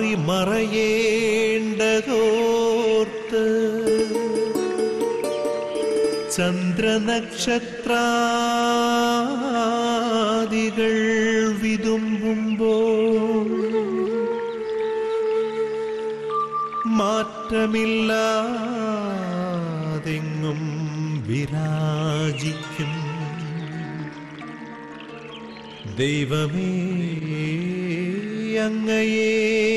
മാറി മറയേണ്ടതോർത്ത് ചന്ദ്രനക്ഷത്രാദികൾ വിതുമ്പുമ്പോൾ മാറ്റമില്ലാതെങ്ങും വിരാജിക്കും ദൈവമേ അങ്ങയെ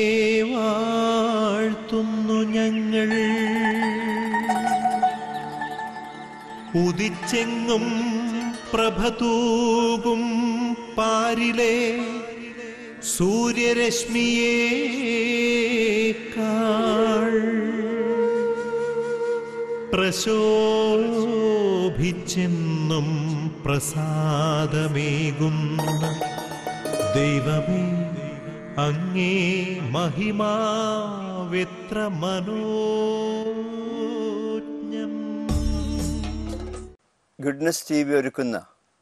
വാഴ്ത്തുന്നു ഞങ്ങൾ ഉദിച്ചെങ്ങും പ്രഭതൂകും പാരിലെ സൂര്യരശ്മിയേക്കാൾ പ്രശോഭിച്ചെന്നും പ്രസാദമേകുന്ന ദൈവമേ അങ്ങേ മഹിമാവെത്ര മനോജ്ഞം ഗുഡ്നസ് ടി വി ഒരുക്കുന്ന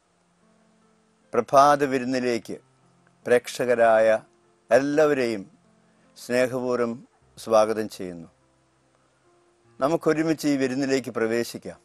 പ്രഭാത വിരുന്നിലേക്ക് പ്രേക്ഷകരായ എല്ലാവരെയും സ്നേഹപൂർവ്വം സ്വാഗതം ചെയ്യുന്നു നമുക്കൊരുമിച്ച് ഈ വിരുന്നിലേക്ക് പ്രവേശിക്കാം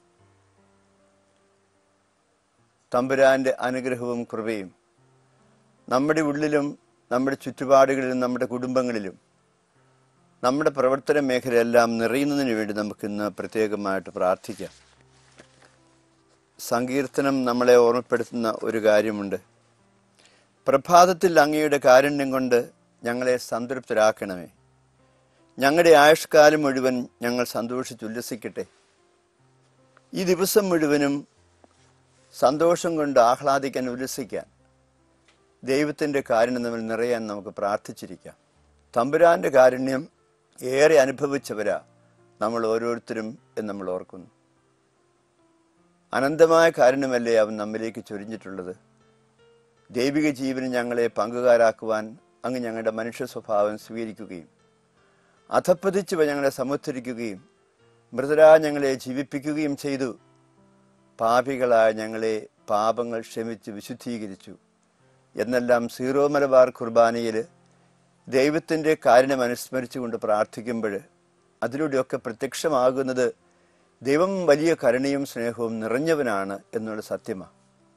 തമ്പുരാൻ്റെ അനുഗ്രഹവും കൃപയും നമ്മുടെ ഉള്ളിലും നമ്മുടെ ചുറ്റുപാടുകളിലും നമ്മുടെ കുടുംബങ്ങളിലും നമ്മുടെ പ്രവർത്തന മേഖലയെല്ലാം നിറയുന്നതിന് വേണ്ടി നമുക്കിന്ന് പ്രത്യേകമായിട്ട് പ്രാർത്ഥിക്കാം സങ്കീർത്തനം നമ്മളെ ഓർമ്മപ്പെടുത്തുന്ന ഒരു കാര്യമുണ്ട് പ്രഭാതത്തിൽ അങ്ങയുടെ കാരുണ്യം കൊണ്ട് ഞങ്ങളെ സംതൃപ്തരാക്കണമേ ഞങ്ങളുടെ ആയുഷ്കാലം മുഴുവൻ ഞങ്ങൾ സന്തോഷിച്ചുല്ലസിക്കട്ടെ ഈ ദിവസം മുഴുവനും സന്തോഷം കൊണ്ട് ആഹ്ലാദിക്കാൻ ഉല്ലസിക്കാൻ ദൈവത്തിൻ്റെ കാരുണ്യം നമ്മൾ നിറയാൻ നമുക്ക് പ്രാർത്ഥിച്ചിരിക്കാം തമ്പുരാൻ്റെ കാരുണ്യം ഏറെ അനുഭവിച്ചവരാ നമ്മൾ ഓരോരുത്തരും എന്ന് നമ്മൾ ഓർക്കുന്നു അനന്തമായ കാരണമല്ലേ അവൻ നമ്മിലേക്ക് ചൊരിഞ്ഞിട്ടുള്ളത് ദൈവിക ജീവന് ഞങ്ങളെ പങ്കുകാരാക്കുവാൻ അങ്ങ് ഞങ്ങളുടെ മനുഷ്യ സ്വഭാവം സ്വീകരിക്കുകയും അധപ്പതിച്ച് ഞങ്ങളെ സമുദ്ധരിക്കുകയും മൃതരാ ഞങ്ങളെ ജീവിപ്പിക്കുകയും ചെയ്തു പാപികളായ ഞങ്ങളെ പാപങ്ങൾ ക്ഷമിച്ച് വിശുദ്ധീകരിച്ചു എന്നെല്ലാം സീറോ മലബാർ കുർബാനയിൽ ദൈവത്തിൻ്റെ കാരുണ്യം അനുസ്മരിച്ചുകൊണ്ട് പ്രാർത്ഥിക്കുമ്പോൾ അതിലൂടെയൊക്കെ പ്രത്യക്ഷമാകുന്നത് ദൈവം വലിയ കരുണയും സ്നേഹവും നിറഞ്ഞവനാണ് എന്നുള്ള സത്യമാണ്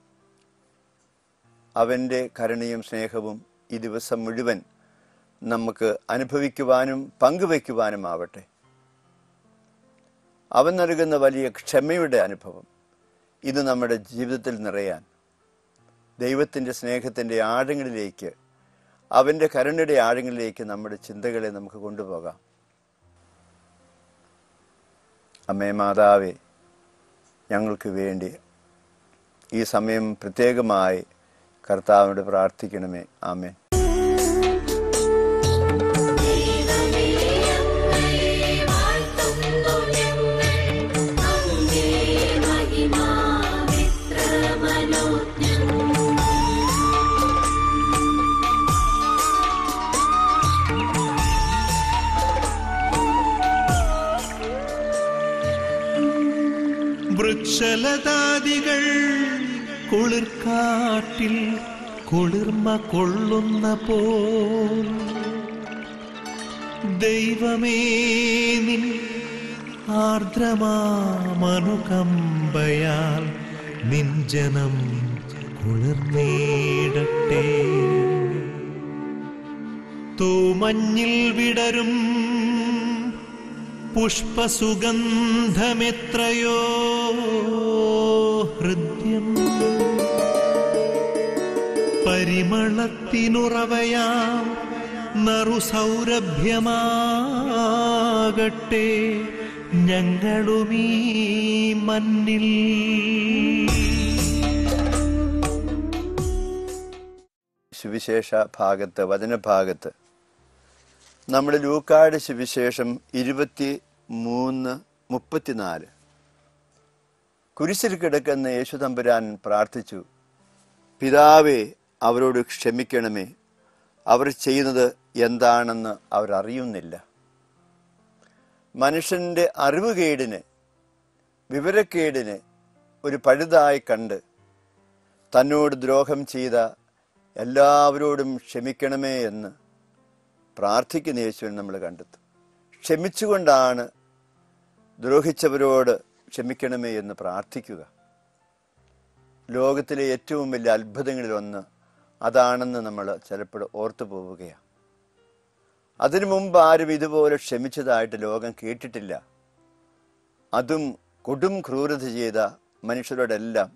അവൻ്റെ കരുണയും സ്നേഹവും ഈ ദിവസം മുഴുവൻ നമുക്ക് അനുഭവിക്കുവാനും പങ്കുവയ്ക്കുവാനും ആവട്ടെ അവൻ നൽകുന്ന വലിയ ക്ഷമയുടെ അനുഭവം ഇത് നമ്മുടെ ജീവിതത്തിൽ നിറയാൻ ദൈവത്തിൻ്റെ സ്നേഹത്തിൻ്റെ ആഴങ്ങളിലേക്ക് അവൻ്റെ കരുണയുടെ ആഴങ്ങളിലേക്ക് നമ്മുടെ ചിന്തകളെ നമുക്ക് കൊണ്ടുപോകാം അമ്മേ മാതാവേ ഞങ്ങൾക്ക് വേണ്ടി ഈ സമയം പ്രത്യേകമായി കർത്താവിനോട് പ്രാർത്ഥിക്കണമേ ആമേ വൃക്ഷലതാദികൾ കുളിർക്കാട്ടിൽ കുളിർമ കൊള്ളുന്ന പോൽ ദൈവമേ നിൻ ആർദ്രമാമനുകമ്പയാൽ നിൻ ജനം കുളിർന്നേടട്ടെ തൂമഞ്ഞിൽ വിടരും പുഷ്പസുഗന്ധമെത്രയോ ഹൃദ്യം പരിമളത്തിനുറവയാം നറുസൗരഭ്യമാകട്ടെ ഞങ്ങളുമീ മണ്ണിൽ സുവിശേഷ ഭാഗത്ത് വചനഭാഗത്ത് നമ്മുടെ ലൂക്കാട് സുവിശേഷം ഇരുപത്തി മൂന്ന് മുപ്പത്തിനാല് കുരിശിൽ കിടക്കുന്ന യേശു തമ്പുരാൻ പ്രാർത്ഥിച്ചു പിതാവേ അവരോട് ക്ഷമിക്കണമേ അവർ ചെയ്യുന്നത് എന്താണെന്ന് അവർ അറിയുന്നില്ല മനുഷ്യൻ്റെ അറിവുകേടിന് വിവരക്കേടിന് ഒരു പഴുതായി കണ്ട് തന്നോട് ദ്രോഹം ചെയ്ത എല്ലാവരോടും ക്ഷമിക്കണമേ എന്ന് പ്രാർത്ഥിക്കുന്ന യേശുവിനെ നമ്മൾ കണ്ടെത്തും ക്ഷമിച്ചുകൊണ്ടാണ് ദ്രോഹിച്ചവരോട് ക്ഷമിക്കണമേ എന്ന് പ്രാർത്ഥിക്കുക ലോകത്തിലെ ഏറ്റവും വലിയ അത്ഭുതങ്ങളിൽ ഒന്ന് അതാണെന്ന് നമ്മൾ ചിലപ്പോൾ ഓർത്തു പോവുകയാണ് അതിനു മുമ്പ് ആരും ഇതുപോലെ ക്ഷമിച്ചതായിട്ട് ലോകം കേട്ടിട്ടില്ല അതും കൊടും ക്രൂരത ചെയ്ത മനുഷ്യരോടെല്ലാം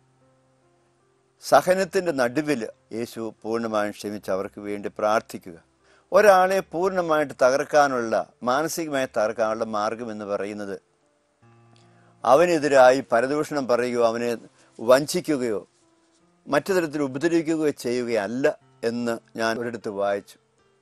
സഹനത്തിൻ്റെ നടുവിൽ യേശു പൂർണ്ണമായും ക്ഷമിച്ച് അവർക്ക് വേണ്ടി പ്രാർത്ഥിക്കുക ഒരാളെ പൂർണ്ണമായിട്ട് തകർക്കാനുള്ള മാനസികമായി തകർക്കാനുള്ള മാർഗം എന്ന് പറയുന്നത് അവനെതിരായി പരദൂഷണം പറയുകയോ അവനെ വഞ്ചിക്കുകയോ മറ്റു തരത്തിൽ ഉപദ്രവിക്കുകയോ ചെയ്യുകയല്ല എന്ന് ഞാൻ ഒരിടത്ത് വായിച്ചു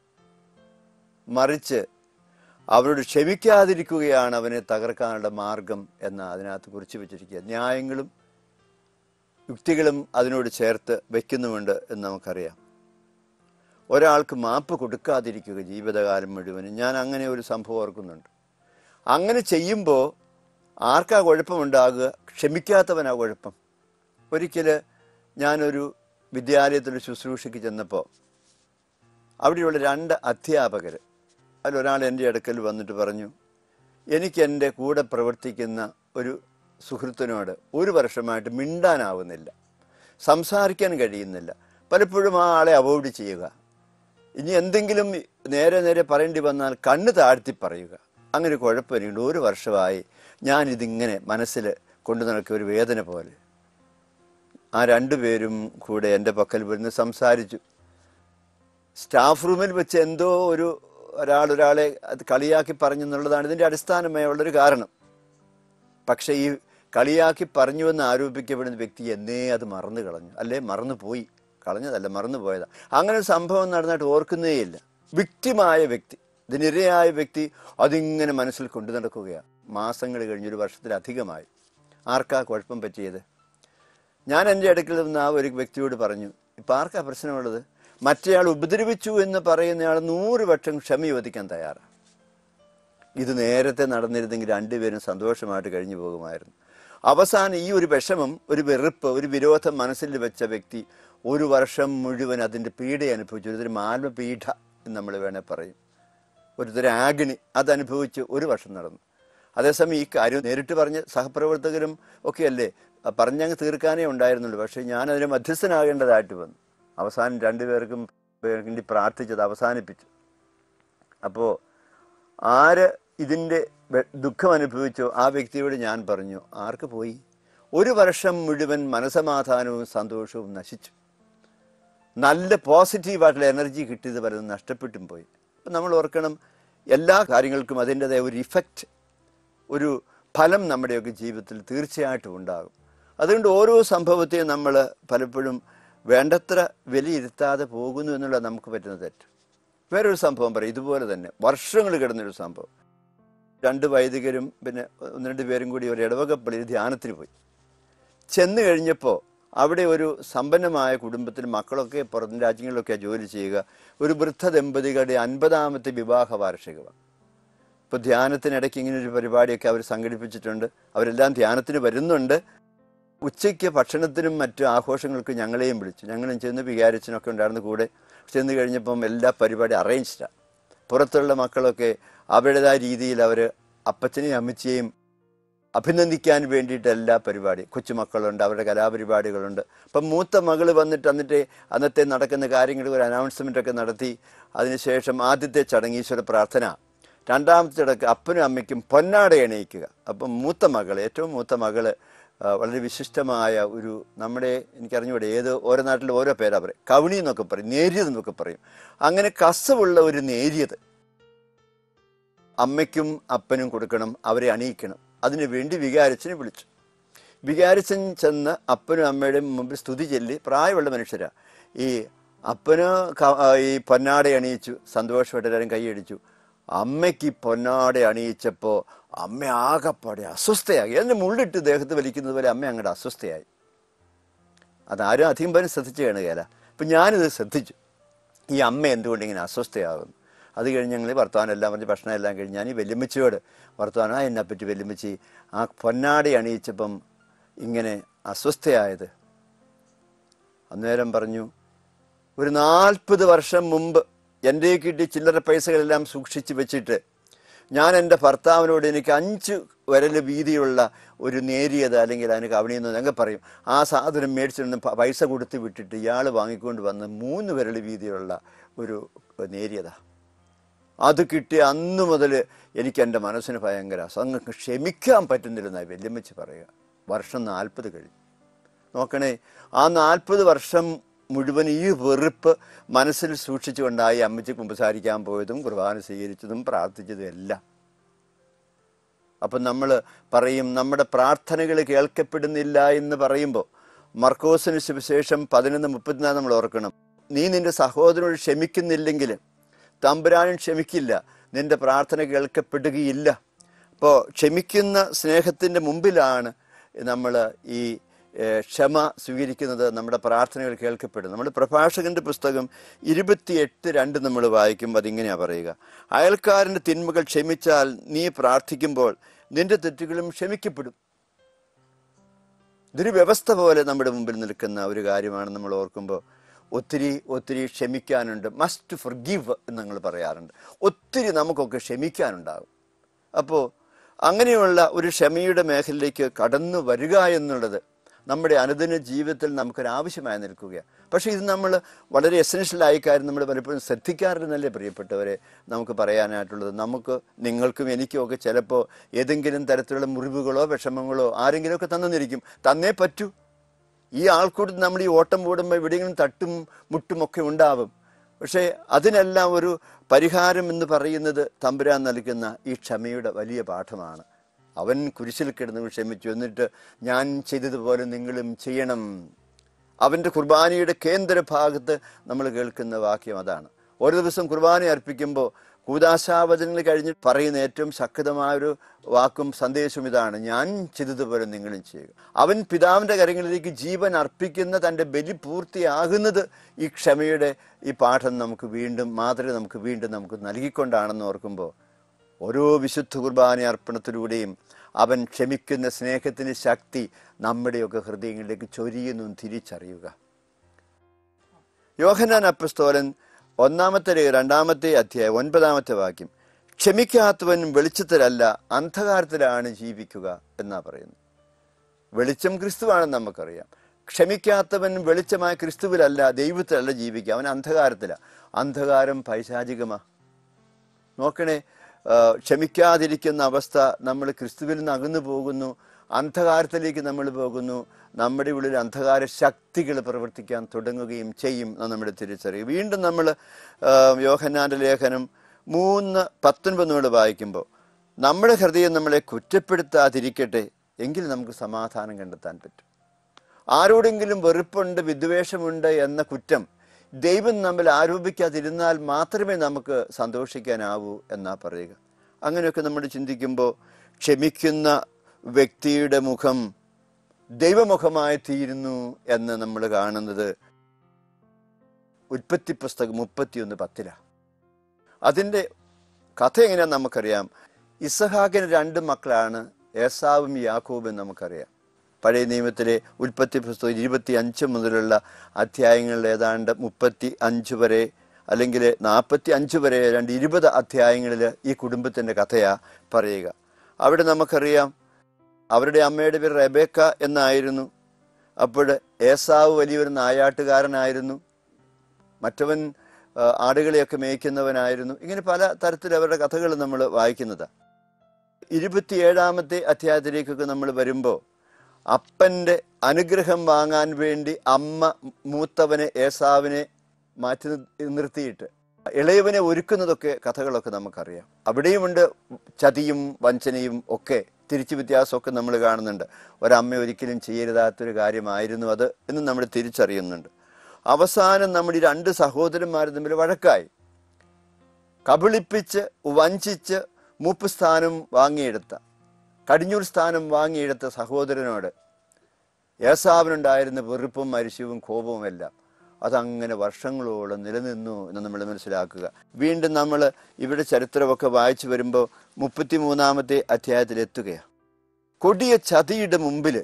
മറിച്ച് അവരോട് ക്ഷമിക്കാതിരിക്കുകയാണ് അവനെ തകർക്കാനുള്ള മാർഗം എന്ന് അതിനകത്ത് കുറിച്ച് വെച്ചിരിക്കുക ന്യായങ്ങളും യുക്തികളും അതിനോട് ചേർത്ത് വയ്ക്കുന്നുമുണ്ട് എന്ന് നമുക്കറിയാം ഒരാൾക്ക് മാപ്പ് കൊടുക്കാതിരിക്കുക ജീവിതകാലം മുഴുവനും ഞാൻ അങ്ങനെ ഒരു സംഭവം ഓർക്കുന്നുണ്ട് അങ്ങനെ ചെയ്യുമ്പോൾ ആർക്കാ കുഴപ്പമുണ്ടാകുക ക്ഷമിക്കാത്തവനാ കുഴപ്പം ഒരിക്കൽ ഞാനൊരു വിദ്യാലയത്തിൽ ശുശ്രൂഷയ്ക്ക് ചെന്നപ്പോൾ അവിടെയുള്ള രണ്ട് അധ്യാപകർ അതിലൊരാൾ എൻ്റെ അടുക്കൽ വന്നിട്ട് പറഞ്ഞു എനിക്ക് എൻ്റെ കൂടെ പ്രവർത്തിക്കുന്ന ഒരു സുഹൃത്തിനോട് ഒരു വർഷമായിട്ട് മിണ്ടാനാവുന്നില്ല സംസാരിക്കാൻ കഴിയുന്നില്ല പലപ്പോഴും ആ ആളെ അവോയ്ഡ് ചെയ്യുക ഇനി എന്തെങ്കിലും നേരെ നേരെ പറയേണ്ടി വന്നാൽ കണ്ണ് താഴ്ത്തി പറയുക അങ്ങനെ ഒരു കുഴപ്പമില്ല ഒരു വർഷമായി ഞാനിതിങ്ങനെ മനസ്സിൽ കൊണ്ടു നടക്കിയ ഒരു വേദന പോലെ ആ രണ്ടുപേരും കൂടെ എൻ്റെ പക്കൽ വരുന്ന് സംസാരിച്ചു സ്റ്റാഫ് റൂമിൽ വെച്ച് എന്തോ ഒരു ഒരാൾ ഒരാളെ അത് കളിയാക്കി പറഞ്ഞെന്നുള്ളതാണ് ഇതിൻ്റെ അടിസ്ഥാനമായുള്ളൊരു കാരണം പക്ഷേ ഈ കളിയാക്കി പറഞ്ഞുവെന്ന് ആരോപിക്കപ്പെടുന്ന വ്യക്തി എന്നേ അത് മറന്നു കളഞ്ഞു അല്ലേ മറന്നു പോയി കളഞ്ഞതല്ല മറന്നു പോയതാ അങ്ങനെ ഒരു സംഭവം നടന്നിട്ട് ഓർക്കുന്നേയില്ല വിക്റ്റിമായ വ്യക്തി ഇതിനിരയായ വ്യക്തി അതിങ്ങനെ മനസ്സിൽ കൊണ്ടു നടക്കുകയാണ് മാസങ്ങൾ കഴിഞ്ഞൊരു വർഷത്തിലധികമായി ആർക്കാ കുഴപ്പം പറ്റിയത് ഞാൻ എൻ്റെ അടുക്കൽ നിന്ന് ആ ഒരു വ്യക്തിയോട് പറഞ്ഞു ഇപ്പം ആർക്കാ പ്രശ്നമുള്ളത് മറ്റേയാൾ ഉപദ്രവിച്ചു എന്ന് പറയുന്നയാൾ നൂറ് വട്ടം ക്ഷമ ചോദിക്കാൻ തയ്യാറാണ് ഇത് നേരത്തെ നടന്നിരുന്നെങ്കിൽ രണ്ടുപേരും സന്തോഷമായിട്ട് കഴിഞ്ഞു പോകുമായിരുന്നു അവസാനം ഈ ഒരു വിഷമം ഒരു വെറുപ്പ് ഒരു വിരോധം മനസ്സിൽ വെച്ച വ്യക്തി ഒരു വർഷം മുഴുവൻ അതിൻ്റെ പീഡ അനുഭവിച്ചു ഒരുതരം ആത്മപീഠ എന്ന് നമ്മൾ വേണേൽ പറയും ഒരുതരം ആഗിണി അതനുഭവിച്ച് ഒരു വർഷം നടന്നു അതേസമയം ഈ കാര്യം നേരിട്ട് പറഞ്ഞ സഹപ്രവർത്തകരും ഒക്കെയല്ലേ പറഞ്ഞങ്ങ് തീർക്കാനേ ഉണ്ടായിരുന്നുള്ളൂ പക്ഷേ ഞാൻ അതിന് മധ്യസ്ഥനാകേണ്ടതായിട്ട് വന്നു അവസാനം രണ്ടുപേർക്കും വേണ്ടി പ്രാർത്ഥിച്ചത് അവസാനിപ്പിച്ചു അപ്പോൾ ആര് ഇതിൻ്റെ വെ- ദുഃഖം അനുഭവിച്ചോ ആ വ്യക്തിയോട് ഞാൻ പറഞ്ഞു ആർക്ക് പോയി ഒരു വർഷം മുഴുവൻ മനസമാധാനവും സന്തോഷവും നശിച്ചു നല്ല പോസിറ്റീവായിട്ടുള്ള എനർജി കിട്ടിയത് പലതും നഷ്ടപ്പെട്ടും പോയി അപ്പം നമ്മൾ ഓർക്കണം എല്ലാ കാര്യങ്ങൾക്കും അതിൻ്റെതായ ഒരു ഇഫക്റ്റ് ഒരു ഫലം നമ്മുടെയൊക്കെ ജീവിതത്തിൽ തീർച്ചയായിട്ടും ഉണ്ടാകും അതുകൊണ്ട് ഓരോ സംഭവത്തെയും നമ്മൾ പലപ്പോഴും വേണ്ടത്ര വിലയിരുത്താതെ പോകുന്നു എന്നുള്ള നമുക്ക് പറ്റുന്ന തെറ്റ് വേറൊരു സംഭവം പറയും ഇതുപോലെ തന്നെ വർഷങ്ങൾ കിടന്നൊരു സംഭവം രണ്ട് വൈദികരും പിന്നെ ഒന്ന് രണ്ട് പേരും കൂടി ഒരു ഇടവകപ്പള്ളിയിൽ ധ്യാനത്തിന് പോയി ചെന്ന് കഴിഞ്ഞപ്പോൾ അവിടെ ഒരു സമ്പന്നമായ കുടുംബത്തിൽ മക്കളൊക്കെ പുറം രാജ്യങ്ങളിലൊക്കെ ജോലി ചെയ്യുക ഒരു വൃദ്ധ ദമ്പതികളുടെ അൻപതാമത്തെ വിവാഹ വാർഷികമാണ് ഇപ്പോൾ ധ്യാനത്തിനിടയ്ക്ക് ഇങ്ങനെ ഒരു പരിപാടിയൊക്കെ അവർ സംഘടിപ്പിച്ചിട്ടുണ്ട് അവരെല്ലാം ധ്യാനത്തിന് വരുന്നുണ്ട് ഉച്ചയ്ക്ക് ഭക്ഷണത്തിനും മറ്റു ആഘോഷങ്ങൾക്കും ഞങ്ങളെയും വിളിച്ചു ഞങ്ങളും ചെന്ന് വികാരിച്ചനൊക്കെ ഉണ്ടായിരുന്നു കൂടെ ചെന്ന് കഴിഞ്ഞപ്പം എല്ലാ പരിപാടി അറേഞ്ച്ഡാണ് പുറത്തുള്ള മക്കളൊക്കെ അവരുടേതായ രീതിയിൽ അവർ അപ്പച്ചനെയും അമ്മച്ചിയെയും അഭിനന്ദിക്കാൻ വേണ്ടിയിട്ട് എല്ലാ പരിപാടി കൊച്ചുമക്കളുണ്ട് അവരുടെ കലാപരിപാടികളുണ്ട് അപ്പം മൂത്ത മകൾ വന്നിട്ട് എന്നിട്ട് അന്നത്തെ നടക്കുന്ന കാര്യങ്ങൾ ഒരു അനൗൺസ്മെൻ്റ് ഒക്കെ നടത്തി അതിനുശേഷം ആദ്യത്തെ ചടങ്ങ് ഈശ്വര പ്രാർത്ഥന രണ്ടാമത്തെ ചടങ്ങ് അപ്പനും അമ്മയ്ക്കും പൊന്നാട എണയിക്കുക അപ്പം മൂത്ത മകൾ ഏറ്റവും മൂത്ത മകള് ആ, വളരെ വിശിഷ്ടമായ ഒരു നമ്മുടെ എനിക്കറിഞ്ഞൂടെ ഏത് ഓരോ നാട്ടിൽ ഓരോ പേരാ പറയും കവിണി എന്നൊക്കെ പറയും നേരിയത് എന്നൊക്കെ പറയും അങ്ങനെ കസവുള്ള ഒരു നേരിയത് അമ്മയ്ക്കും അപ്പനും കൊടുക്കണം അവരെ അണിയിക്കണം അതിനു വേണ്ടി വികാരച്ചനെ വിളിച്ചു വികാരച്ചൻ ചെന്ന് അപ്പനും അമ്മയുടെയും മുമ്പിൽ സ്തുതി ചൊല്ലി പ്രായമുള്ള മനുഷ്യരാ ഈ അപ്പന് ക- ആ, ഈ പൊന്നാട അണിയിച്ചു സന്തോഷമായിട്ട് എല്ലാവരും കൈയടിച്ചു അമ്മയ്ക്ക് ഈ പൊന്നാട അണിയിച്ചപ്പോൾ അമ്മ ആകപ്പാടെ അസ്വസ്ഥയായി എന്നെ മുള്ളിട്ട് ദേഹത്ത് വലിക്കുന്നത് പോലെ അമ്മ അങ്ങോട്ട് അസ്വസ്ഥയായി അതാരും അധികം പേരും ശ്രദ്ധിച്ചു കാണുകയല്ല അപ്പം ഞാനിത് ശ്രദ്ധിച്ചു ഈ അമ്മ എന്തുകൊണ്ട് ഇങ്ങനെ അസ്വസ്ഥയാകുന്നു അത് കഴിഞ്ഞ് ഞങ്ങൾ വർത്തമാനം എല്ലാം പറഞ്ഞ് ഭക്ഷണം എല്ലാം കഴിഞ്ഞ് ഞാൻ ഈ വെല്ലുമ്മച്ചിയോട് വർത്തമാനം ആ എന്നെപ്പറ്റി വെല്ലുമ്മച്ചി ആ പൊന്നാടി അണിയിച്ചപ്പം ഇങ്ങനെ അസ്വസ്ഥയായത് അന്നേരം പറഞ്ഞു ഒരു നാൽപ്പത് വർഷം മുമ്പ് എൻ്റെ കിട്ടി ചില്ലറ പൈസകളെല്ലാം സൂക്ഷിച്ച് വെച്ചിട്ട് ഞാൻ എൻ്റെ ഭർത്താവിനോട് എനിക്ക് അഞ്ച് വിരൽ വീതിയുള്ള ഒരു നേരിയത് അല്ലെങ്കിൽ അതിന് കവണിയെന്ന് ഞങ്ങൾ പറയും ആ സാധനം മേടിച്ചിട്ട് പ- പൈസ കൊടുത്ത് വിട്ടിട്ട് ഇയാൾ വാങ്ങിക്കൊണ്ട് വന്ന് മൂന്ന് വിരൽ വീതിയുള്ള ഒരു നേരിയതാ അത് കിട്ടിയ അന്ന് മുതൽ എനിക്ക് എൻ്റെ മനസ്സിന് ഭയങ്കര അങ്ങ് ക്ഷമിക്കാൻ പറ്റുന്നില്ലെന്നായി വല്യമ്മച്ചി പറയുക വർഷം നാൽപ്പത് കഴിഞ്ഞു നോക്കണേ ആ നാൽപ്പത് വർഷം മുഴുവൻ ഈ വെറുപ്പ് മനസ്സിൽ സൂക്ഷിച്ചുകൊണ്ടായി അമ്മച്ചി കുമ്പസാരിക്കാൻ പോയതും കുർബാന സ്വീകരിച്ചതും പ്രാർത്ഥിച്ചതും എല്ലാം അപ്പം നമ്മൾ പറയും നമ്മുടെ പ്രാർത്ഥനകൾ കേൾക്കപ്പെടുന്നില്ല എന്ന് പറയുമ്പോൾ മർക്കോസിന് സുവിശേഷം പതിനൊന്ന് മുപ്പത്തിനാല് നമ്മൾ ഓർക്കണം നീ നിന്റെ സഹോദരനോട് ക്ഷമിക്കുന്നില്ലെങ്കിൽ തമ്പുരാനും ക്ഷമിക്കില്ല നിന്റെ പ്രാർത്ഥന കേൾക്കപ്പെടുകയില്ല അപ്പോൾ ക്ഷമിക്കുന്ന സ്നേഹത്തിൻ്റെ മുമ്പിലാണ് നമ്മൾ ഈ ഏഹ്, ക്ഷമ സ്വീകരിക്കുന്നത് നമ്മുടെ പ്രാർത്ഥനകൾ കേൾക്കപ്പെടും നമ്മുടെ പ്രഭാഷകന്റെ പുസ്തകം ഇരുപത്തിയെട്ട് രണ്ട് നമ്മൾ വായിക്കുമ്പോൾ അതിങ്ങനെയാണ് പറയുക അയൽക്കാരൻ്റെ തിന്മകൾ ക്ഷമിച്ചാൽ നീ പ്രാർത്ഥിക്കുമ്പോൾ നിന്റെ തെറ്റുകളും ക്ഷമിക്കപ്പെടും ഇതൊരു വ്യവസ്ഥ പോലെ നമ്മുടെ മുമ്പിൽ നിൽക്കുന്ന ഒരു കാര്യമാണ് നമ്മൾ ഓർക്കുമ്പോൾ ഒത്തിരി ഒത്തിരി ക്ഷമിക്കാനുണ്ട് മസ്റ്റ് ഫോർ ഗിവ് എന്ന് ഞങ്ങൾ പറയാറുണ്ട് ഒത്തിരി നമുക്കൊക്കെ ക്ഷമിക്കാനുണ്ടാകും അപ്പോൾ അങ്ങനെയുള്ള ഒരു ക്ഷമയുടെ മേഖലയിലേക്ക് കടന്നു വരിക എന്നുള്ളത് നമ്മുടെ അനുദിന ജീവിതത്തിൽ നമുക്കൊരാവശ്യമായി നിൽക്കുകയാണ് പക്ഷേ ഇത് നമ്മൾ വളരെ എസെൻഷ്യലായ കാര്യം നമ്മൾ പലപ്പോഴും ശ്രദ്ധിക്കാറില്ലെന്നല്ലേ പ്രിയപ്പെട്ടവരെ നമുക്ക് പറയാനായിട്ടുള്ളത് നമുക്ക് നിങ്ങൾക്കും എനിക്കും ഒക്കെ ചിലപ്പോൾ ഏതെങ്കിലും തരത്തിലുള്ള മുറിവുകളോ വിഷമങ്ങളോ ആരെങ്കിലുമൊക്കെ തന്നിരിക്കും തന്നേ പറ്റൂ ഈ ആൾക്കൂട്ടത്തിൽ നമ്മൾ ഈ ഓട്ടം ഓടുമ്പോൾ എവിടെയെങ്കിലും തട്ടും മുട്ടും ഒക്കെ ഉണ്ടാവും പക്ഷേ അതിനെല്ലാം ഒരു പരിഹാരം എന്ന് പറയുന്നത് തമ്പുരാൻ നൽകുന്ന ഈ ക്ഷമയുടെ വലിയ പാഠമാണ് അവൻ കുരിശിൽ കിടന്ന് ക്ഷമിച്ചു എന്നിട്ട് ഞാൻ ചെയ്തതുപോലെ നിങ്ങളും ചെയ്യണം അവൻ്റെ കുർബാനയുടെ കേന്ദ്ര ഭാഗത്ത് നമ്മൾ കേൾക്കുന്ന വാക്യം അതാണ് ഒരു ദിവസം കുർബാന അർപ്പിക്കുമ്പോൾ കൂതാശാവചനങ്ങൾ കഴിഞ്ഞ് പറയുന്ന ഏറ്റവും ശക്തമായൊരു വാക്കും സന്ദേശവും ഇതാണ് ഞാൻ ചെയ്തതുപോലെ നിങ്ങളും ചെയ്യുക അവൻ പിതാവിൻ്റെ കരങ്ങളിലേക്ക് ജീവൻ അർപ്പിക്കുന്ന തൻ്റെ ബലി പൂർത്തിയാകുന്നത് ഈ ക്ഷമയുടെ ഈ പാഠം നമുക്ക് വീണ്ടും മാതൃക നമുക്ക് വീണ്ടും നമുക്ക് നൽകിക്കൊണ്ടാണെന്ന് ഓർക്കുമ്പോൾ ഓരോ വിശുദ്ധ കുർബാന അർപ്പണത്തിലൂടെയും അവൻ ക്ഷമിക്കുന്ന സ്നേഹത്തിൻ്റെ ശക്തി നമ്മുടെയൊക്കെ ഹൃദയങ്ങളിലേക്ക് ചൊരിയുന്നു തിരിച്ചറിയുക യോഹനാൻ അപ്പസ്തോലൻ ഒന്നാമത്തെ രേ- രണ്ടാമത്തെ അധ്യായം ഒൻപതാമത്തെ വാക്യം ക്ഷമിക്കാത്തവൻ വെളിച്ചത്തിലല്ല അന്ധകാരത്തിലാണ് ജീവിക്കുക എന്നാ പറയുന്നത് വെളിച്ചം ക്രിസ്തുവാണെന്ന് നമുക്കറിയാം ക്ഷമിക്കാത്തവൻ വെളിച്ചമായ ക്രിസ്തുവിലല്ല ദൈവത്തിലല്ല ജീവിക്കുക അവൻ അന്ധകാരത്തിലാണ് അന്ധകാരം പൈശാചികമാ നോക്കണേ ആ, ക്ഷമിക്കാതിരിക്കുന്ന അവസ്ഥ നമ്മൾ ക്രിസ്തുവിൽ നിന്ന് അകന്നു പോകുന്നു അന്ധകാരത്തിലേക്ക് നമ്മൾ പോകുന്നു നമ്മുടെ ഉള്ളിൽ അന്ധകാര ശക്തികൾ പ്രവർത്തിക്കാൻ തുടങ്ങുകയും ചെയ്യും എന്ന് നമ്മുടെ തിരിച്ചറിയും വീണ്ടും നമ്മൾ യോഹന്നാന്റെ ലേഖനം മൂന്ന് പത്തൊൻപത് നമ്മൾ വായിക്കുമ്പോൾ നമ്മുടെ ഹൃദയം നമ്മളെ കുറ്റപ്പെടുത്താതിരിക്കട്ടെ എങ്കിൽ നമുക്ക് സമാധാനം കണ്ടെത്താൻ പറ്റും ആരോടെങ്കിലും വെറുപ്പുണ്ട് വിദ്വേഷമുണ്ട് എന്ന കുറ്റം ദൈവം നമ്മിൽ ആരോപിക്കാതിരുന്നാൽ മാത്രമേ നമുക്ക് സന്തോഷിക്കാനാവൂ എന്നാ പറയുക അങ്ങനെയൊക്കെ നമ്മൾ ചിന്തിക്കുമ്പോൾ ക്ഷമിക്കുന്ന വ്യക്തിയുടെ മുഖം ദൈവമുഖമായി തീരുന്നു എന്ന് നമ്മൾ കാണുന്നത് ഉൽപ്പത്തി പുസ്തകം മുപ്പത്തിയൊന്ന് പത്തിലാണ് അതിൻ്റെ കഥ എങ്ങനെയാന്ന് നമുക്കറിയാം ഇസഹാക്കിന് രണ്ട് മക്കളാണ് ഏസാവും യാക്കോബും നമുക്കറിയാം പഴയ നിയമത്തിലെ ഉൽപ്പത്തി പുസ്തകം ഇരുപത്തി അഞ്ച് മുതലുള്ള അധ്യായങ്ങളിൽ ഏതാണ്ട് മുപ്പത്തി അഞ്ച് വരെ അല്ലെങ്കിൽ നാൽപ്പത്തി അഞ്ച് വരെ രണ്ട് ഇരുപത് അധ്യായങ്ങളിൽ ഈ കുടുംബത്തിൻ്റെ കഥയാ പറയുക അവിടെ നമുക്കറിയാം അവരുടെ അമ്മയുടെ പേര് റെബേക്ക എന്നായിരുന്നു അപ്പോൾ ഏസാവ് വലിയൊരു നായാട്ടുകാരനായിരുന്നു മറ്റവൻ ആ, ആടുകളെയൊക്കെ മേയ്ക്കുന്നവനായിരുന്നു ഇങ്ങനെ പല തരത്തിൽ അവരുടെ കഥകൾ നമ്മൾ വായിക്കുന്നതാണ് ഇരുപത്തിയേഴാമത്തെ അധ്യായത്തിലേക്കൊക്കെ നമ്മൾ വരുമ്പോൾ അപ്പൻ്റെ അനുഗ്രഹം വാങ്ങാൻ വേണ്ടി അമ്മ മൂത്തവനെ ഏസാവിനെ മാറ്റി നിർ- നിർത്തിയിട്ട് ഇളയവനെ ഒരുക്കുന്നതൊക്കെ കഥകളൊക്കെ നമുക്കറിയാം അവിടെയുമുണ്ട് ചതിയും വഞ്ചനയും ഒക്കെ തിരിച്ചു വ്യത്യാസമൊക്കെ നമ്മൾ കാണുന്നുണ്ട് ഒരമ്മ ഒരിക്കലും ചെയ്യരുതാത്തൊരു കാര്യമായിരുന്നു അത് എന്ന് നമ്മൾ തിരിച്ചറിയുന്നുണ്ട് അവസാനം നമ്മുടെ ഈ രണ്ട് സഹോദരന്മാർ തമ്മിൽ വഴക്കായി കബളിപ്പിച്ച് വഞ്ചിച്ച് മൂപ്പ് സ്ഥാനം വാങ്ങിയെടുത്ത കടിഞ്ഞൂർ സ്ഥാനം വാങ്ങിയെടുത്ത സഹോദരനോട് ഏസാവിനുണ്ടായിരുന്ന വെറുപ്പും മരിശവും കോപവും എല്ലാം അതങ്ങനെ വർഷങ്ങളോളം നിലനിന്നു എന്ന് നമ്മൾ മനസ്സിലാക്കുക വീണ്ടും നമ്മൾ ഇവിടെ ചരിത്രമൊക്കെ വായിച്ചു വരുമ്പോൾ മുപ്പത്തിമൂന്നാമത്തെ അധ്യായത്തിൽ എത്തുകയാണ് കൊടിയ ചതിയുടെ മുമ്പിൽ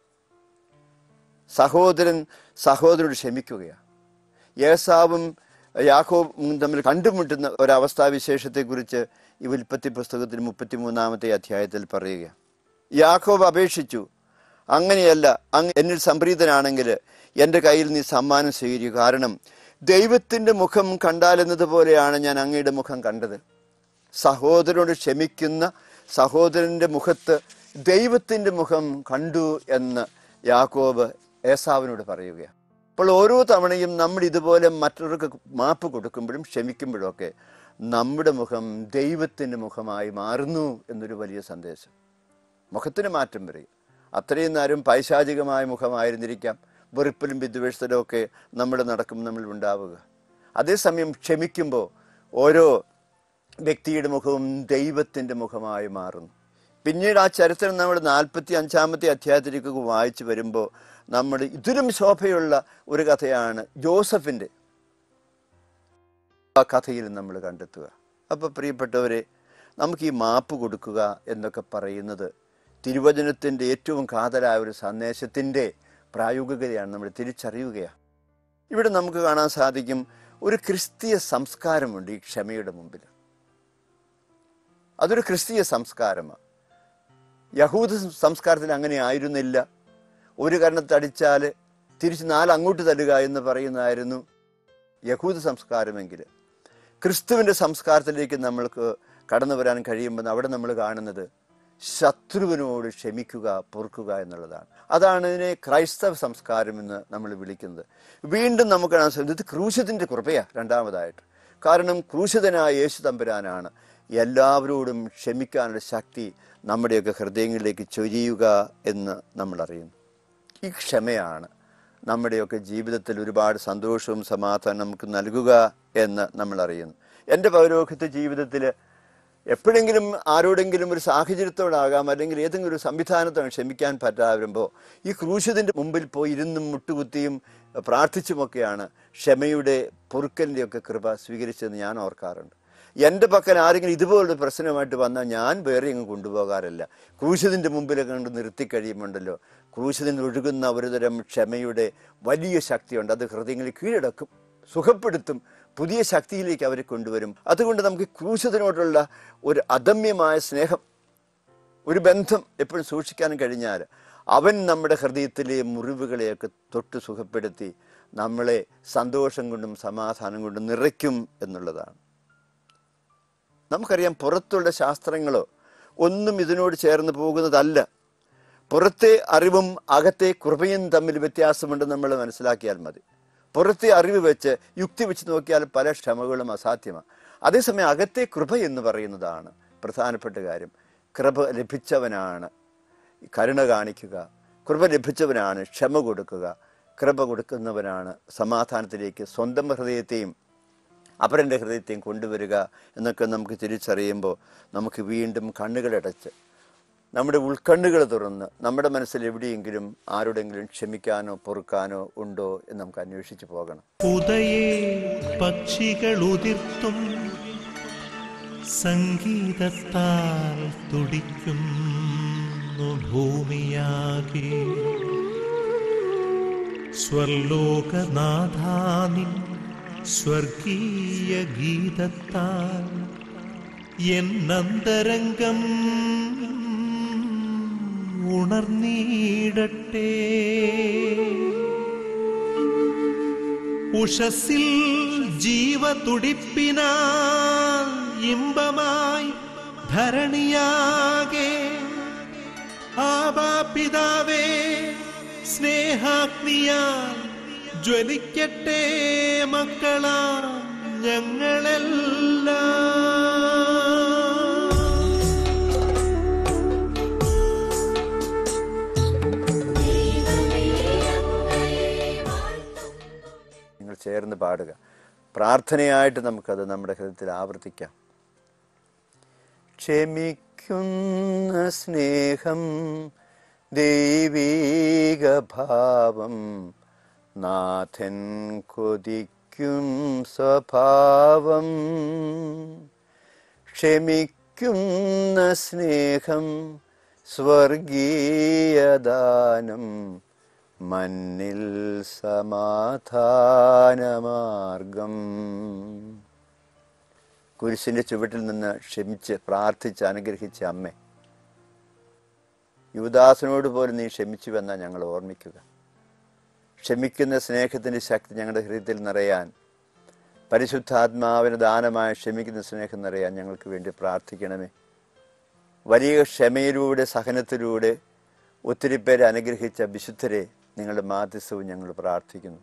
സഹോദരൻ സഹോദരനോട് ക്ഷമിക്കുകയാണ് ഏസാവും യാക്കോബും തമ്മിൽ കണ്ടുമുട്ടുന്ന ഒരവസ്ഥാവിശേഷത്തെക്കുറിച്ച് ഈ ഉൽപ്പത്തി പുസ്തകത്തിൽ മുപ്പത്തിമൂന്നാമത്തെ അധ്യായത്തിൽ പറയുക യാക്കോബ് അപേക്ഷിച്ചു അങ്ങനെയല്ല അങ്ങ് എന്നിൽ സംപ്രീതനാണെങ്കിൽ എൻ്റെ കയ്യിൽ നീ സമ്മാനം സ്വീകരിക്കുക കാരണം ദൈവത്തിൻ്റെ മുഖം കണ്ടാലെന്നതുപോലെയാണ് ഞാൻ അങ്ങയുടെ മുഖം കണ്ടത് സഹോദരനോട് ക്ഷമിക്കുന്ന സഹോദരൻ്റെ മുഖത്ത് ദൈവത്തിൻ്റെ മുഖം കണ്ടു എന്ന് യാക്കോബ് ഏസാവിനോട് പറയുകയാണ് അപ്പോൾ ഓരോ തവണയും നമ്മൾ ഇതുപോലെ മറ്റുള്ളവർക്ക് മാപ്പ് കൊടുക്കുമ്പോഴും ക്ഷമിക്കുമ്പോഴും ഒക്കെ നമ്മുടെ മുഖം ദൈവത്തിൻ്റെ മുഖമായി മാറുന്നു എന്നൊരു വലിയ സന്ദേശം മുഖത്തിന് മാറ്റം വരിക അത്രയും നേരം പൈശാചികമായ മുഖമായിരുന്നിരിക്കാം വെറുപ്പിലും വിദ്വേഷത്തിലും ഒക്കെ നമ്മുടെ നടക്കും നമ്മൾ ഉണ്ടാവുക അതേസമയം ക്ഷമിക്കുമ്പോൾ ഓരോ വ്യക്തിയുടെ മുഖവും ദൈവത്തിൻ്റെ മുഖമായി മാറുന്നു പിന്നീട് ആ ചരിത്രം നമ്മൾ നാൽപ്പത്തി അഞ്ചാമത്തെ അധ്യായത്തിലേക്ക് വായിച്ചു വരുമ്പോൾ നമ്മൾ ഇതിലും ശോഭയുള്ള ഒരു കഥയാണ് ജോസഫിൻ്റെ ആ കഥയിൽ നമ്മൾ കണ്ടെത്തുക അപ്പോൾ പ്രിയപ്പെട്ടവരെ നമുക്ക് ഈ മാപ്പ് കൊടുക്കുക എന്നൊക്കെ പറയുന്നത് തിരുവചനത്തിൻ്റെ ഏറ്റവും കാതലായ ഒരു സന്ദേശത്തിൻ്റെ പ്രായോഗികതയാണ് നമ്മൾ തിരിച്ചറിയുകയാണ് ഇവിടെ നമുക്ക് കാണാൻ സാധിക്കും ഒരു ക്രിസ്തീയ സംസ്കാരമുണ്ട് ഈ ക്ഷമയുടെ മുമ്പിൽ അതൊരു ക്രിസ്തീയ സംസ്കാരമാണ് യഹൂദ സംസ്കാരത്തിൽ അങ്ങനെ ആയിരുന്നില്ല ഒരു കരണത്തടിച്ചാൽ തിരിച്ച് നാല് അങ്ങോട്ട് തല്ലുക എന്ന് പറയുന്നതായിരുന്നു യഹൂദ സംസ്കാരമെങ്കിൽ ക്രിസ്തുവിൻ്റെ സംസ്കാരത്തിലേക്ക് നമ്മൾക്ക് കടന്നു വരാൻ കഴിയുമ്പോൾ അവിടെ നമ്മൾ കാണുന്നത് ശത്രുവിനോട് ക്ഷമിക്കുക പൊറുക്കുക എന്നുള്ളതാണ് അതാണ് ഇതിനെ ക്രൈസ്തവ സംസ്കാരം എന്ന് നമ്മൾ വിളിക്കുന്നത് വീണ്ടും നമുക്ക് കാണാൻ സാധിക്കും ഇത് ക്രൂശത്തിൻ്റെ കൃപയാണ് രണ്ടാമതായിട്ട് കാരണം ക്രൂശിതനായ യേശു തമ്പുരാനാണ് എല്ലാവരോടും ക്ഷമിക്കാനുള്ള ശക്തി നമ്മുടെയൊക്കെ ഹൃദയങ്ങളിലേക്ക് ചൊരിയുക എന്ന് നമ്മൾ അറിയുന്നു ഈ ക്ഷമയാണ് നമ്മുടെയൊക്കെ ജീവിതത്തിൽ ഒരുപാട് സന്തോഷവും സമാധാനം നമുക്ക് നൽകുക എന്ന് നമ്മൾ അറിയുന്നു എൻ്റെ പൗരോഹിത്യ ജീവിതത്തിൽ എപ്പോഴെങ്കിലും ആരോടെങ്കിലും ഒരു സാഹചര്യത്തോടാകാം അല്ലെങ്കിൽ ഏതെങ്കിലും ഒരു സംവിധാനത്തോടെ ക്ഷമിക്കാൻ പറ്റാതെ വരുമ്പോൾ ഈ ക്രൂശിതിൻ്റെ മുമ്പിൽ പോയി ഇരുന്നും മുട്ടുകുത്തിയും പ്രാർത്ഥിച്ചുമൊക്കെയാണ് ക്ഷമയുടെ പൊറുക്കലിൻ്റെയൊക്കെ കൃപ സ്വീകരിച്ചതെന്ന് ഞാൻ ഓർക്കാറുണ്ട് എൻ്റെ പക്കൽ ആരെങ്കിലും ഇതുപോലൊരു പ്രശ്നമായിട്ട് വന്നാൽ ഞാൻ വേറെ അങ്ങ് കൊണ്ടുപോകാറില്ല ക്രൂശിതിൻ്റെ മുമ്പിലൊക്കെ കണ്ട് നിർത്തി കഴിയുമുണ്ടല്ലോ ക്രൂശിതിൽ ഒഴുകുന്ന ഒരുതരം ക്ഷമയുടെ വലിയ ശക്തിയുണ്ട് അത് ഹൃദയങ്ങളിൽ കീഴടക്കും സുഖപ്പെടുത്തും പുതിയ ശക്തിയിലേക്ക് അവരെ കൊണ്ടുവരും അതുകൊണ്ട് നമുക്ക് ക്രൂശിതനോടുള്ള ഒരു അദമ്യമായ സ്നേഹം ഒരു ബന്ധം എപ്പോഴും സൂക്ഷിക്കാൻ കഴിഞ്ഞാൽ അവൻ നമ്മുടെ ഹൃദയത്തിലെ മുറിവുകളെയൊക്കെ തൊട്ട് സുഖപ്പെടുത്തി നമ്മളെ സന്തോഷം കൊണ്ടും സമാധാനം കൊണ്ടും നിറയ്ക്കും എന്നുള്ളതാണ് നമുക്കറിയാം പുറത്തുള്ള ശാസ്ത്രങ്ങളോ ഒന്നും ഇതിനോട് ചേർന്ന് പോകുന്നതല്ല പുറത്തെ അറിവും അകത്തെ കൃപയും തമ്മിൽ വ്യത്യാസമുണ്ടെന്ന് നമ്മൾ മനസ്സിലാക്കിയാൽ മതി പുറത്തെ അറിവ് വെച്ച് യുക്തി വെച്ച് നോക്കിയാൽ പല ക്ഷമകളും അസാധ്യമാണ് അതേസമയം അകത്തെ കൃപ എന്ന് പറയുന്നതാണ് പ്രധാനപ്പെട്ട കാര്യം കൃപ ലഭിച്ചവനാണ് കരുണ കാണിക്കുക കൃപ ലഭിച്ചവനാണ് ക്ഷമ കൊടുക്കുക കൃപ കൊടുക്കുന്നവനാണ് സമാധാനത്തിലേക്ക് സ്വന്തം ഹൃദയത്തെയും അപരൻ്റെ ഹൃദയത്തെയും കൊണ്ടുവരിക എന്നൊക്കെ നമുക്ക് തിരിച്ചറിയുമ്പോൾ നമുക്ക് വീണ്ടും കണ്ണുകളടച്ച് നമ്മുടെ ഉൾക്കണ്ണുകൾ തുറന്ന് നമ്മുടെ മനസ്സിൽ എവിടെയെങ്കിലും ആരോടെങ്കിലും ക്ഷമിക്കാനോ പൊറുക്കാനോ ഉണ്ടോ എന്ന് നമുക്ക് അന്വേഷിച്ച് പോകണം ഉദയേ പക്ഷികൾ ഉതിർത്തും സംഗീതത്താൽ തുടിക്കുന്നു ഭൂമിയാകെ സ്വർലോകനാഥാനിൻ സ്വർഗീയ ഗീതത്താൽ എന്നന്തരംഗം ഉണർന്നീടട്ടെ ഉഷസിൽ ജീവതുടിപ്പിനാൽ ഇമ്പമായി ധരണിയാകെ ആബാപിതാവേ സ്നേഹാഗ്നിയാൽ ജ്വലിക്കട്ടെ മക്കളാ ഞങ്ങളെല്ലാം നിങ്ങൾ ചേർന്ന് പാടുക പ്രാർത്ഥനയായിട്ട് നമുക്കത് നമ്മുടെ ഹൃദയത്തിൽ ആവർത്തിക്കാം ക്ഷമിക്കുന്ന സ്നേഹം ദൈവീക ഭാവം നാഥൻ കൊതിക്കും സ്വഭാവം ക്ഷമിക്കുന്ന സ്നേഹം സ്വർഗീയദാനം മന്നിൽ സമാധാനമാർഗം കുരിശിൻ്റെ ചുവട്ടിൽ നിന്ന് ക്ഷമിച്ച് പ്രാർത്ഥിച്ച് അനുഗ്രഹിച്ച അമ്മേ യുവദാസനോട് പോലും നീ ക്ഷമിച്ചുവെന്ന ഞങ്ങൾ ഓർമ്മിക്കുക ക്ഷമിക്കുന്ന സ്നേഹത്തിൻ്റെ ശക്തി ഞങ്ങളുടെ ഹൃദയത്തിൽ നിറയാൻ പരിശുദ്ധാത്മാവിന് ദാനമായ ക്ഷമിക്കുന്ന സ്നേഹം നിറയാൻ ഞങ്ങൾക്ക് വേണ്ടി പ്രാർത്ഥിക്കണമേ വലിയ ക്ഷമയിലൂടെ സഹനത്തിലൂടെ ഒത്തിരി പേരെ അനുഗ്രഹിച്ച വിശുദ്ധരെ നിങ്ങളുടെ മാധ്യസ്ഥവും ഞങ്ങൾ പ്രാർത്ഥിക്കുന്നു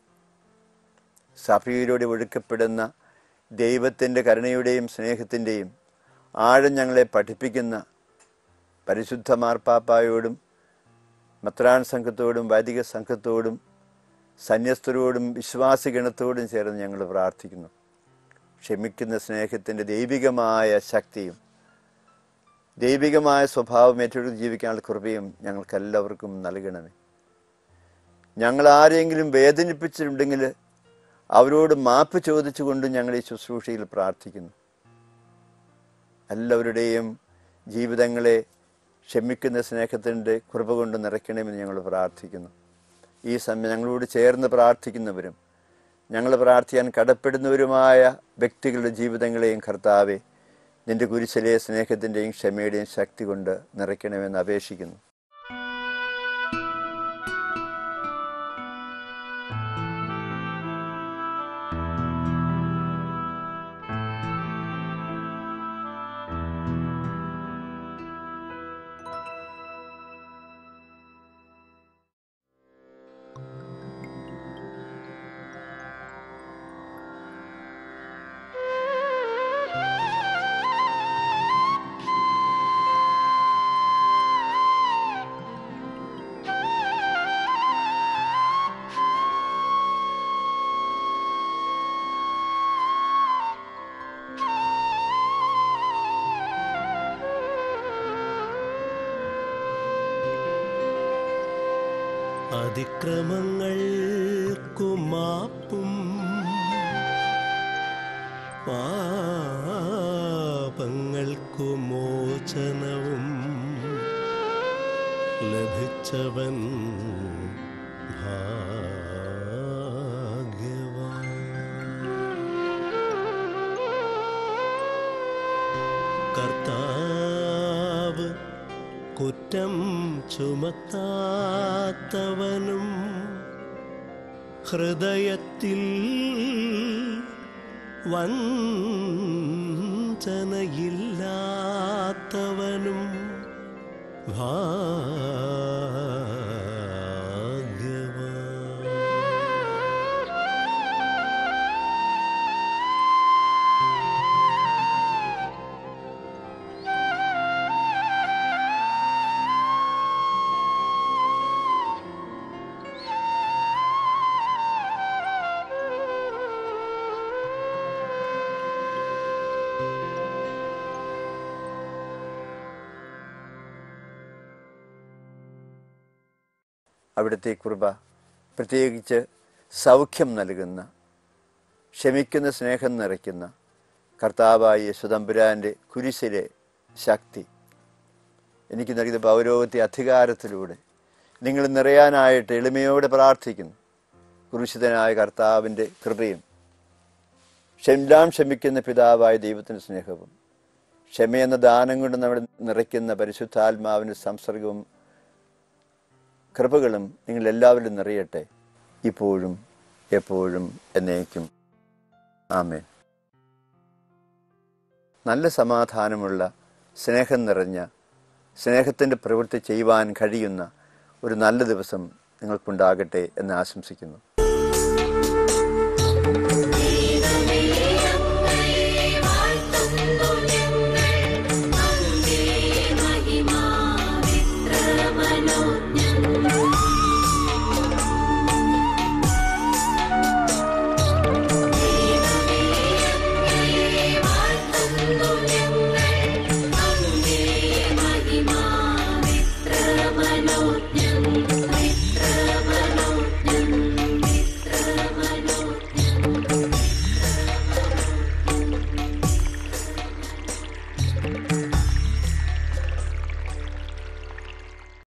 സഭയിലൂടെ ഒഴുക്കപ്പെടുന്ന ദൈവത്തിൻ്റെ കരുണയുടെയും സ്നേഹത്തിൻ്റെയും ആഴം ഞങ്ങളെ പഠിപ്പിക്കുന്ന പരിശുദ്ധ മാർപ്പാപ്പായോടും മത്രാൻ സംഘത്തോടും വൈദിക സംഘത്തോടും സന്യസ്തരോടും വിശ്വാസിഗണത്തോടും ചേർന്ന് ഞങ്ങൾ പ്രാർത്ഥിക്കുന്നു ക്ഷമിക്കുന്ന സ്നേഹത്തിൻ്റെ ദൈവികമായ ശക്തിയും ദൈവികമായ സ്വഭാവം ഏറ്റെടുത്ത് ജീവിക്കാനുള്ള കൃപയും ഞങ്ങൾക്കെല്ലാവർക്കും നൽകണമേ ഞങ്ങൾ ആരെങ്കിലും വേദനിപ്പിച്ചിട്ടുണ്ടെങ്കിൽ അവരോട് മാപ്പ് ചോദിച്ചുകൊണ്ട് ഞങ്ങൾ ഈ ശുശ്രൂഷയിൽ പ്രാർത്ഥിക്കുന്നു എല്ലാവരുടെയും ജീവിതങ്ങളെ ക്ഷമിക്കുന്ന സ്നേഹത്തിൻ്റെ കൃപ കൊണ്ട് നിറയ്ക്കണമെന്ന് ഞങ്ങൾ പ്രാർത്ഥിക്കുന്നു ഈ സമയം ഞങ്ങളോട് ചേർന്ന് പ്രാർത്ഥിക്കുന്നവരും ഞങ്ങൾ പ്രാർത്ഥിക്കാൻ കടപ്പെടുന്നവരുമായ വ്യക്തികളുടെ ജീവിതങ്ങളെയും കർത്താവെ നിന്റെ കുരിശിലെ സ്നേഹത്തിൻ്റെയും ക്ഷമയുടെയും ശക്തി കൊണ്ട് നിറയ്ക്കണമെന്ന് അപേക്ഷിക്കുന്നു അതിക്രമങ്ങൾക്കു മാപ്പും പാപങ്ങൾക്കു മോചനവും ലഭിച്ചവൻ ഭാഗ്യവാൻ കർത്താവ് കുറ്റം ചുമത്താത്തവനും ഹൃദയത്തിൽ വഞ്ചനയില്ലാത്തവനും ഭാഗ്യവാൻ അവിടുത്തെ കൃപ പ്രത്യേകിച്ച് സൗഖ്യം നൽകുന്ന ക്ഷമിക്കുന്ന സ്നേഹം നിറയ്ക്കുന്ന കർത്താവായ യേശുദമ്പുരാൻ്റെ കുരിശിലെ ശക്തി എനിക്ക് നൽകിയ പൗരോഗത്യ അധികാരത്തിലൂടെ നിങ്ങൾ നിറയാനായിട്ട് എളിമയോടെ പ്രാർത്ഥിക്കുന്നു കുരിശിതനായ കർത്താവിൻ്റെ കൃപയും ക്ഷെല്ലാം ക്ഷമിക്കുന്ന പിതാവായ ദൈവത്തിൻ്റെ സ്നേഹവും ക്ഷമയെന്ന ദാനം കൊണ്ട് നമ്മൾ നിറയ്ക്കുന്ന പരിശുദ്ധാത്മാവിൻ്റെ സംസർഗവും കൃപകളും നിങ്ങൾ എല്ലാവരിലും നിറയട്ടെ ഇപ്പോഴും എപ്പോഴും എന്നേക്കും ആമേൻ നല്ല സമാധാനമുള്ള സ്നേഹം നിറഞ്ഞ സ്നേഹത്തിൻ്റെ പ്രവൃത്തി ചെയ്യുവാൻ കഴിയുന്ന ഒരു നല്ല ദിവസം നിങ്ങൾക്കുണ്ടാകട്ടെ എന്ന് ആശംസിക്കുന്നു